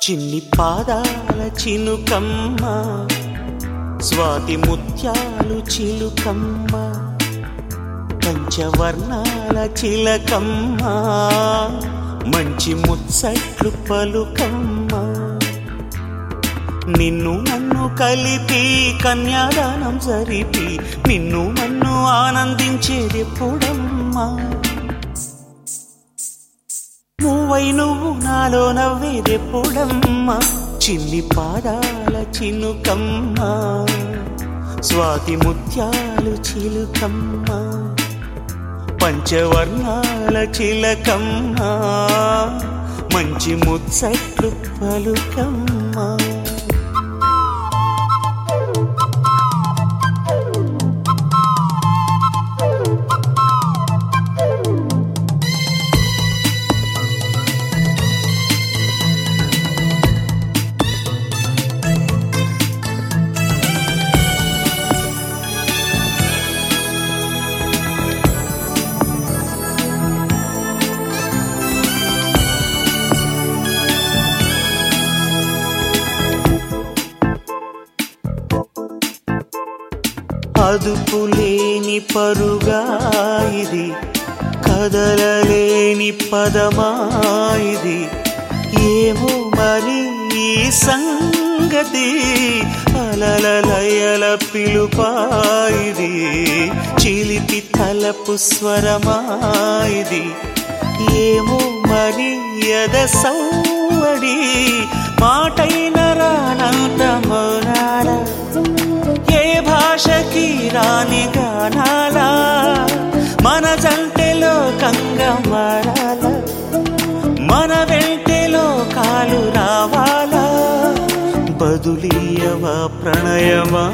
చిన్ని పాదాల చినుకమ్మ స్వాతి ముత్యాలు చిలుకమ్మ పంచవర్ణాల చిలకమ్మ మంచి ముచ్చట్లు పలుకమ్మ నిన్ను నన్ను కలిపి కన్యాదానం జరిపి నిన్ను నన్ను ఆనందించేది ఎప్పుడమ్మా నువ్వై నువ్వు నాలో నవ్వేదెప్పుడమ్మా చిన్ని పాదాల చినుకమ్మ స్వాతి ముత్యాలు చిలుకమ్మ పంచవర్ణాల చిలకమ్మ మంచి ముచ్చట్లు పలుకమ్మ అదుపులేని పరుగా ఇది కదలలేని పదమా ఇది ఏమో మరి ఈ సంగతి అలలలయల పిలుపా ఇది చిలిపి తలపు స్వరమా ఇది ఏమో మరి ఎద సౌవడి మాటైన రానంత మౌనాల ఏ భాషకి రాని గానాలా మన జంటెలో కంగమారాల మన వెంటెలో కాలు రావాలా బదులీయవా ప్రణయమా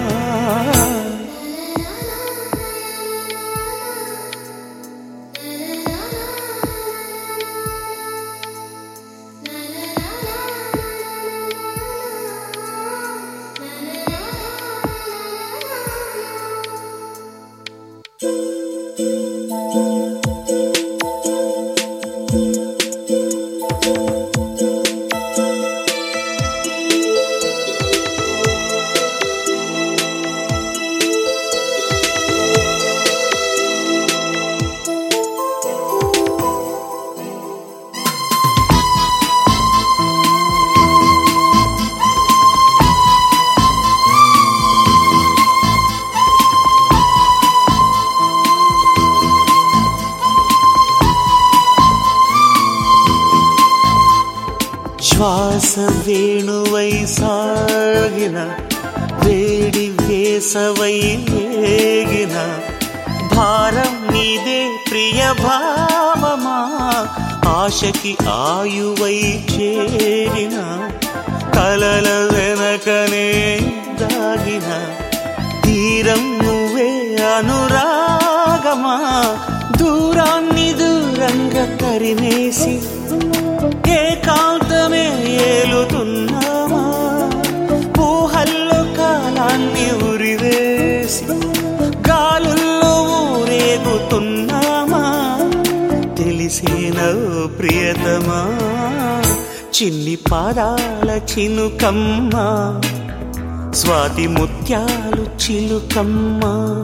శ్వాస వేణువై సాగిన వేడి వేసవై వేగిన భారం నీదే ప్రియ భావమా ఆశకి ఆయువై చేరిన కలల వెనకనే దాగిన తీరం నువ్వే అనురాగమా దూరాన్ని దూరంగా తరిమేసి ఏకాంతమే ఏలుతున్నామా ఊహల్లో కాలాన్ని ఉరివేసి గాలుల్లో ఊరేగుతున్నామా తెలిసేనో ప్రియతమా చిన్ని పాదాల చినుకమ్మ స్వాతి ముత్యాలు చిలుకమ్మ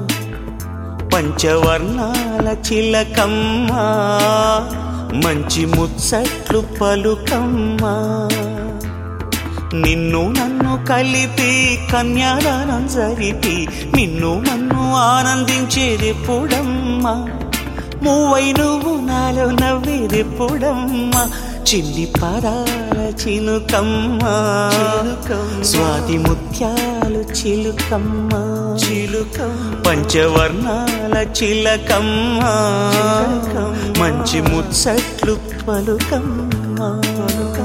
పంచవర్ణాల చిలకమ్మ మంచి ముచ్చట్లు పలుకమ్మా నిన్ను నన్ను కలిపి కన్యాదానం జరిపి నిన్ను నన్ను ఆనందించేది ఎప్పుడమ్మా మూవై నువ్వు నాలో నవ్వేదెప్పుడమ్మా చిన్ని పాదాల చినుకమ్మ స్వాతి ముత్యాలు చిలుకమ్మ చిలుకమ్మ పంచవర్ణాల చిలకమ్మ మంచి ముచ్చట్లు పలుకమ్మ